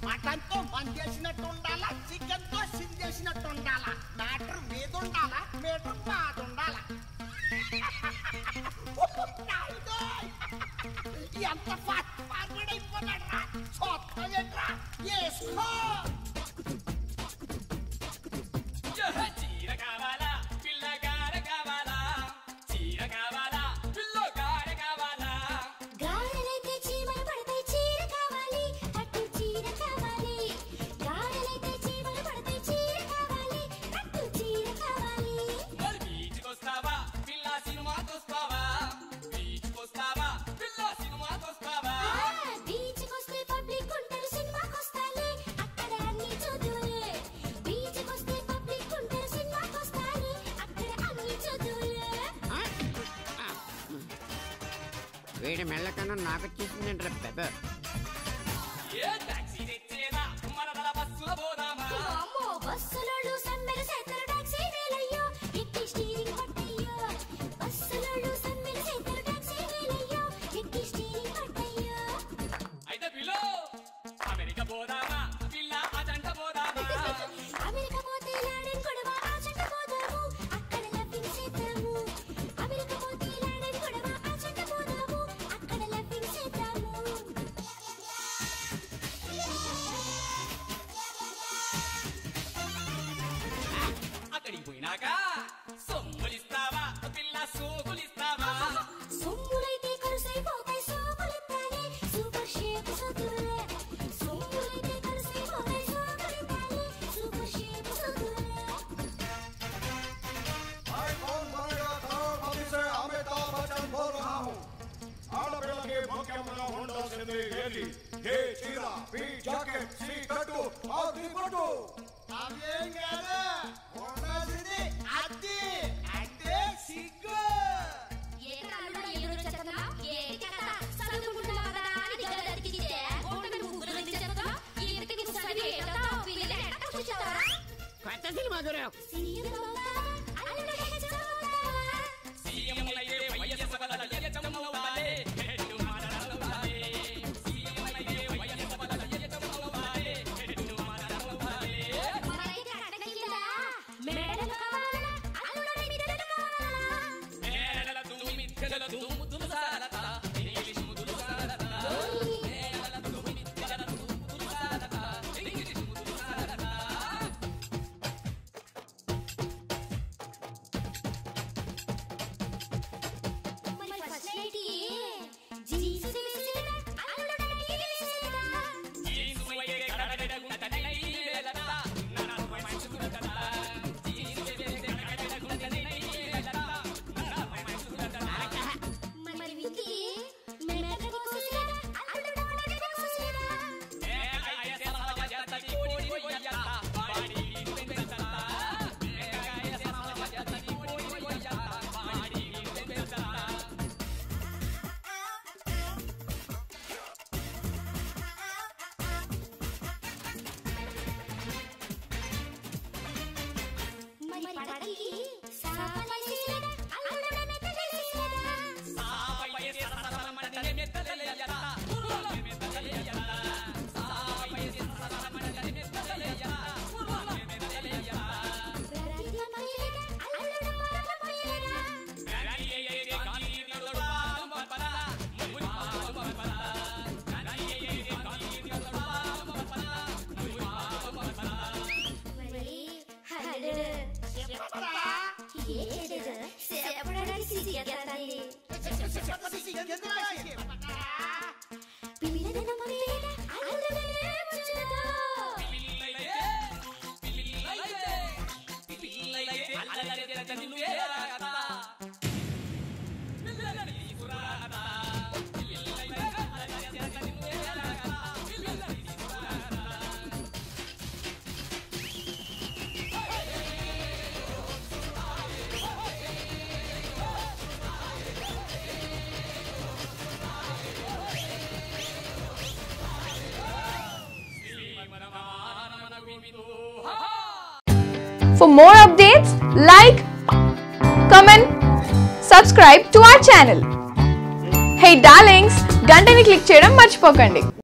Mutton తో మందేసినట్టు ఉండాలా chicken తో సిందేసినట్టు ఉండాలా మ్యాటర్ మీద ఉండాలా మీటర్ బాధ ఉండాలా ఎంత ఫాస్ట్ ఫార్వర్డ్ అయిపోతాడు రా చూస్తాం ఏంట్రా వేసుకో చీర కావాలా పిల్లగాడ కావాలా చీర కావాలా పిల్లగాడ కావాలా గాడలైతే చీమలు పడతాయి చీర కావాలి పట్టు చీర కావాలి గాడలైతే చీమలు పడతాయి చీర కావాలి పట్టు చీర కావాలి మరి బీచ్కొస్తావా పిల్ల సినిమాకొస్తావా బీచ్కొస్తావా పిల్ల సినిమాకొస్తావా బీచ్ కొస్తే పబ్లిక్ ఉంటారు సినిమాకి వస్తాలే అక్కడ అన్ని చదువులే బీచ్ కొస్తే పబ్లిక్ ఉంటారు సినిమాకి వస్తాలే అక్కడ అన్ని చదువులే వీడి మెల్లకన్నా నాకు చూసిందంటారా పెద్ద ఏ టాక్సీ తెచ్చేదా మనదల బస్సులో పోదామా అమ్మో బస్సులోళ్ళు సమ్మెల సేతర టాక్సీ వేలయ్యో ఎక్కి స్టీరింగ్ పట్టయ్యో బస్సులోళ్ళు సమ్మెల సేతర టాక్సీ వేలయ్యో ఎక్కి స్టీరింగ్ పట్టయ్యో అయితే పిల్లో అమెరికా పోదామా పిల్ల అజంట పోదామా అమెరికా పోతే లాడెన్ గొడవ ఆ చెట్ట పోదాము అక్కడ లవ్వింగ్ చేద్దాము అమెరికా పోతే లాడెన్ గొడవ ఆ చెట్ట పోదాము అక్కడ లవ్వింగ్ చేద్దాము అక్కడికి పోయినాక సొమ్ములిస్తావా పిల్ల సోకులిస్తావా సొమ్ములైతే కరుసైపోతాయి సోకులిస్తానే సూపర్ షేప్ సోకులే సొమ్ములైతే కరుసైపోతాయి సోకులిస్తానే సూపర్ షేప్ సోకులే मैं कौन बनेगा करोड़पति से अमिताभ बच्चन बोल रहा हूँ ఆడపిల్లకి ముఖ్యమైన ఉండాల్సింది ఏది ఏ చీర బి జాకెట్ సి కట్టు ఆ దిపట్టు అవేం కాదు ఉండాల్సింది అది అంటే సిగ్గు ఏ కాలంలో ఎదురు చెత్తనా ఏ కథ చదువుకుంటున్నావా కదా అని గదరికితే గోడను ముగ్గురు చెత్తా ఇంటికి సరి ఏటా పిల్లలు ఎట్ట కూర్చుంటారా కొత్త సినిమా గురు సీరియల్లా అల్లుడు హెచ్చవుతావా సీఎంలైతే వయస్సు వలన ఎచ్చమవ్వాలి. హెడ్డు మాటలవ్వాలి. సీఎంలైతే వయస్సు వలన ఎచ్చమవ్వాలి. హెడ్డు మాటలవ్వాలి. మనైతే అట్టకిందా మేడలు కావాలా అల్లుడు మిద్దెలు కావాలా మేడల దుమ్మిద్దెల దుమ్ముదులు సారత. ఇంగ్లీష్ ముదులు సారత. మేడల దుమ్మిద్దెల దుమ్ముదులు సారత. ఇంగ్లీష్ ముదులు సారత. మరి ఫస్ట్ నైట్ జీన్స్ వేసినా అల్లుడు వేసినా జీన్స్ వైతే కడగడగుంటనై వేలత. నడపై మంచుకుడతట. జీన్స్ వైతే కడగడగుంటనై వేలత. నడపై మంచుకుడతట. మరి వికి మెడకి కోసినా అల్లుడు మెడకి కోసినా మరి పడకి సాపలేసినా అల్లుడు మెడకి కోసినా బ్రతిక మయ్యలేదా అల్లుడు మరల మయ్యలేదా మరి అల్లుడు చెప్పరా ఏడు సేపడానికి సిగ్గేస్తాంది పిల్లల మయ్యలేదా అల్లుడు ముచ్చటో For more updates, like, comment, subscribe to our channel. Hey darlings, గంటని click చేయడం మర్చిపోకండి